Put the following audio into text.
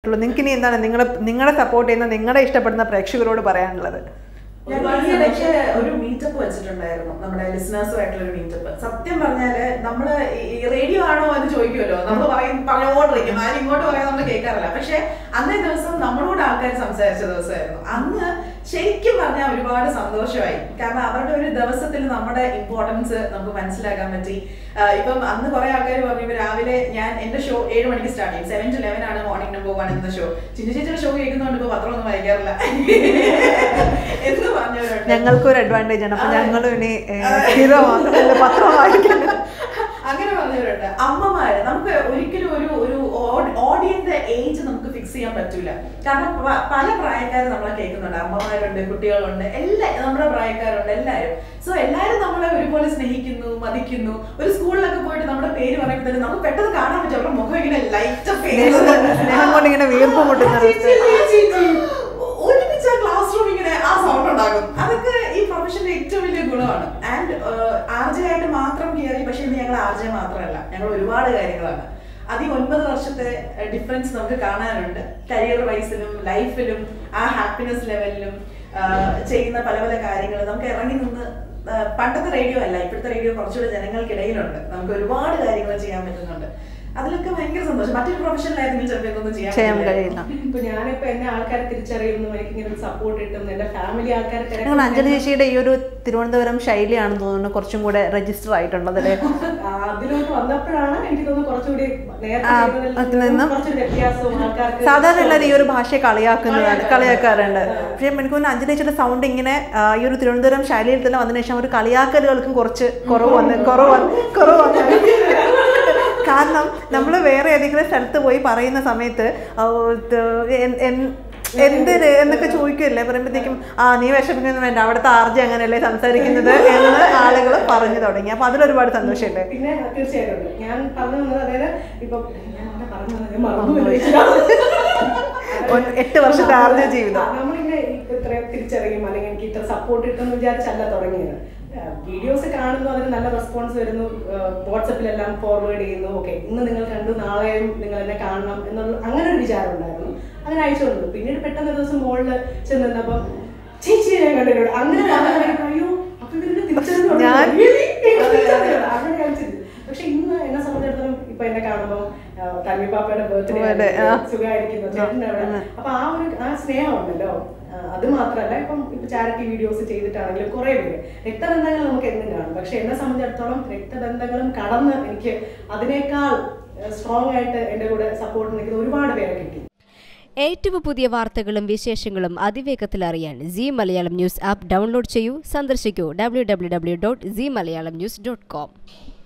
പറ്റുള്ളൂ നിങ്ങൾക്ക് ഇനി എന്താണ് നിങ്ങളെ നിങ്ങളെ സപ്പോർട്ട് ചെയ്യുന്ന നിങ്ങളെ ഇഷ്ടപ്പെടുന്ന പ്രേക്ഷകരോട് പറയാനുള്ളത് ഞങ്ങൾ ഈ ഇടയ്ക്ക് ഒരു മീറ്റപ്പ് വെച്ചിട്ടുണ്ടായിരുന്നു നമ്മുടെ ലിസണേഴ്സുമായിട്ടുള്ള ഒരു മീറ്റപ്പ് സത്യം പറഞ്ഞാല് നമ്മള് ഈ റേഡിയോ ആണോ എന്ന് ചോദിക്കുമല്ലോ നമ്മൾ പറയും പറഞ്ഞുകൊണ്ടിരിക്കും ആരും ഇങ്ങോട്ട് പറയാൻ നമ്മൾ കേൾക്കാറില്ല പക്ഷെ അന്നേ ദിവസം നമ്മളോട് ആൾക്കാർ സംസാരിച്ച ദിവസമായിരുന്നു അന്ന് ശരിക്കും പറഞ്ഞാൽ ഒരുപാട് സന്തോഷമായി കാരണം അവരുടെ ഒരു ദിവസത്തിൽ നമ്മുടെ ഇമ്പോർട്ടൻസ് നമുക്ക് മനസ്സിലാക്കാൻ പറ്റി ആഹ് ഇപ്പം അന്ന് കുറെ ആൾക്കാർ പറഞ്ഞു ഇപ്പൊ രാവിലെ ഞാൻ എന്റെ ഷോ ഏഴ് മണിക്ക് സ്റ്റാർട്ട് ചെയ്യും സെവൻ ടു ലെവൻ ആണ് മോർണിംഗ് നമ്പർ വൺ എന്ന ഷോ ചിന്ന ചേച്ചിയുടെ ഷോ കേൾക്കുന്നതുകൊണ്ട് ഇപ്പൊ പത്രമൊന്നും വായിക്കാറില്ല എന്ന് പറഞ്ഞവരുണ്ട് ഞങ്ങൾക്കൊരു അഡ്വാൻറ്റേജ് ആണ് അപ്പൊ ഞങ്ങളും ഇനി ഹീറോ മാത്രമല്ല പത്രം വായിക്കാൻ അങ്ങനെ പറഞ്ഞവരുണ്ട് അമ്മമാര് നമുക്ക് ഒരിക്കലും ഒരു ഒരു ഓഡിയന്റെ ഏജ് നമുക്ക് ഫിക്സ് ചെയ്യാൻ പറ്റൂല കാരണം പ- പല പ്രായക്കാരും നമ്മളെ കേൾക്കുന്നുണ്ട് അമ്മമാരുണ്ട് കുട്ടികളുണ്ട് എല്ലാ നമ്മുടെ പ്രായക്കാരുണ്ട് എല്ലാവരും സോ എല്ലാവരും നമ്മളെ ഒരുപോലെ സ്നേഹിക്കുന്നു മതിക്കുന്നു ഒരു സ്കൂളിലൊക്കെ പോയിട്ട് നമ്മുടെ പേര് പറയുമ്പോൾ തന്നെ നമുക്ക് പെട്ടെന്ന് കാണാൻ പറ്റും അവരുടെ മുഖം ഇങ്ങനെ ലൈറ്റ് സ്നേഹം കൊണ്ട് ഇങ്ങനെ വീർപ്പ് മുട്ടുന്ന ഒരുമിച്ച് ആ ക്ലാസ് റൂം ഇങ്ങനെ ആ സൗണ്ട് ഉണ്ടാകും അതൊക്കെ ഈ പ്രൊഫഷന്റെ ഏറ്റവും വലിയ ഗുണമാണ് ആൻഡ് ആർജെ ആയിട്ട് മാത്രം കയറി പക്ഷെ ഇന്ന് ഞങ്ങൾ ആർജെ മാത്രമല്ല ഞങ്ങൾ ഒരുപാട് കാര്യങ്ങളാണ് അത് ഈ ഒൻപത് വർഷത്തെ ഡിഫറൻസ് നമുക്ക് കാണാനുണ്ട് കരിയർ വൈസിലും ലൈഫിലും ആ ഹാപ്പിനെസ് ലെവലിലും ചെയ്യുന്ന പല പല കാര്യങ്ങൾ നമുക്ക് ഇറങ്ങി നിന്ന് ആ, പണ്ടത്തെ റേഡിയോ അല്ല ഇപ്പോഴത്തെ റേഡിയോ കുറച്ചുകൂടെ ജനങ്ങൾക്കിടയിലുണ്ട് നമുക്ക് ഒരുപാട് കാര്യങ്ങൾ ചെയ്യാൻ പറ്റുന്നുണ്ട് അതിലൊക്കെ ഭയങ്കര സന്തോഷം മറ്റൊരു പ്രൊഫഷനിലായിരുന്നെങ്കിൽ ചിലപ്പോൾ ഇതൊന്നും ചെയ്യാൻ ചെയ്യാൻ പറ്റില്ലായിരുന്നു. കഴിയില്ല ഇപ്പൊ ഞാനിപ്പോ എന്നെ ആൾക്കാർ തിരിച്ചറിയുന്നു എനിക്ക് ഇങ്ങനെ സപ്പോർട്ട് കിട്ടും എന്റെ ഫാമിലി ആൾക്കാർ ഞങ്ങൾ അഞ്ജലി ചേച്ചിയുടെ ഈ ഒരു തിരുവനന്തപുരം ശൈലിയാണെന്ന് തോന്നുന്നു കുറച്ചും കൂടെ രജിസ്റ്റർ ആയിട്ടുള്ളത് അല്ലേ അതിലോട്ട് വന്നപ്പോഴാണ് എനിക്ക് തോന്നുന്നു കുറച്ചുകൂടി നേരത്തെ ആ, ചെയ്തതിൽ അതിൽ നിന്നും നിന്നും കുറച്ചുകൂടി വ്യത്യാസവും ആൾക്കാർക്ക് സാധാരണ എല്ലാവരും ഈ ഒരു ഭാഷയെ കളിയാക്കുന്നതാണ് കളിയാക്കാറുണ്ട്. കളിയാക്കാറുണ്ട് പക്ഷേ എനിക്ക് തോന്നുന്നു അഞ്ജലി ചേച്ചിയുടെ സൗണ്ട് ഇങ്ങനെ ആ, ഈ ഒരു തിരുവനന്തപുരം ശൈലിയിൽ തന്നെ വന്നതിന് ശേഷം ഒരു കളിയാക്കലുകൾക്കും കുറച്ച് കുറവ് വന്ന് കുറവ് വന്ന് കുറവ് വന്നു കാരണം നമ്മൾ വേറെ ഏതെങ്കിലും സ്ഥലത്ത് പോയി പറയുന്ന സമയത്ത് ആ, ഇത് എൻ- എൻ- എന്തിന് എന്നൊക്കെ ചോദിക്കുമല്ലേ പറയുമ്പോഴത്തേക്കും ആ നീ വിഷമിക്കുന്നു വേണ്ട അവിടുത്തെ ആർജി അങ്ങനെയല്ലേ സംസാരിക്കുന്നത് എന്ന് ആളുകൾ പറഞ്ഞു തുടങ്ങി അപ്പൊ അതിലൊരുപാട് സന്തോഷമുണ്ട് പിന്നെ തീർച്ചയായിട്ടും ഉണ്ട്. ഞാൻ പറഞ്ഞു വന്നത് അതായത് ഇപ്പൊ ഞാൻ എന്താ പറഞ്ഞു വന്നത്? ഞാൻ മറന്നുപോയി. ഒരു എട്ട് വർഷത്തെ ആർജ ജീവിതം ആ, നമ്മളിങ്ങനെ ഇപ്പൊ ഇത്രയും തിരിച്ചറിയും അല്ലെങ്കിൽ എനിക്ക് ഇത്ര സപ്പോർട്ട് കിട്ടുമെന്ന് വിചാരിച്ചല്ല തുടങ്ങിയത് വീഡിയോസ് കാണുന്നു അതിന് നല്ല റെസ്പോൺസ് വരുന്നു വാട്സപ്പിലെല്ലാം ഫോർവേഡ് ചെയ്യുന്നു ഓക്കെ ഇന്ന് നിങ്ങൾ കണ്ടു നാളെയും നിങ്ങൾ എന്നെ കാണണം എന്നുള്ള അങ്ങനെ ഒരു വിചാരം ഉണ്ടായിരുന്നു അങ്ങനെ അയച്ചു കൊടുത്തു പിന്നീട് പെട്ടെന്ന് ഒരു ദിവസം മോളിൽ ചെന്ന് നിന്നപ്പം ചേച്ചി ഞാൻ കണ്ടിട്ടുണ്ട് അങ്ങനെ പറഞ്ഞപ്പോൾ അയ്യോ അപ്പൊ ഇവരുടെ തിരിച്ചറിഞ്ഞു തുടങ്ങി. ഞാൻ- Really? നിങ്ങൾ തിരിച്ചറിഞ്ഞോ? അങ്ങനെ കളിച്ചിരുന്നു പക്ഷെ ഇന്ന് എന്നെ സംബന്ധിച്ചിടത്തോളം ഇപ്പൊ എന്നെ കാണുമ്പോൾ തമിഴ്പാപ്പയുടെ ബർത്ത്ഡേ അതെ, ആ. സുഖമായിരിക്കുന്നു ചേട്ടൻ അവിടെ അപ്പൊ ആ ഒരു ആ സ്നേഹം ഉണ്ടല്ലോ ആ, അത് മാത്രമല്ല ഇപ്പം ഇപ്പൊ ചാരിറ്റി വീഡിയോസ് ചെയ്തിട്ടാണെങ്കിലും കുറെ പേര് രക്തബന്ധങ്ങൾ നമുക്ക് എന്നും കാണും പക്ഷെ എന്നെ സംബന്ധിച്ചിടത്തോളം രക്തബന്ധങ്ങളും കടന്ന് എനിക്ക് അതിനേക്കാൾ സ്ട്രോങ് ആയിട്ട് എൻ്റെ കൂടെ സപ്പോർട്ട് നിൽക്കുന്ന ഒരുപാട് പേരെ കിട്ടി ഏറ്റവും പുതിയ വാർത്തകളും വിശേഷങ്ങളും അതിവേഗത്തിൽ അറിയാൻ C Malayalam news app download ചെയ്യൂ സന്ദർശിക്കൂ W W W dot C Malayalam news dot com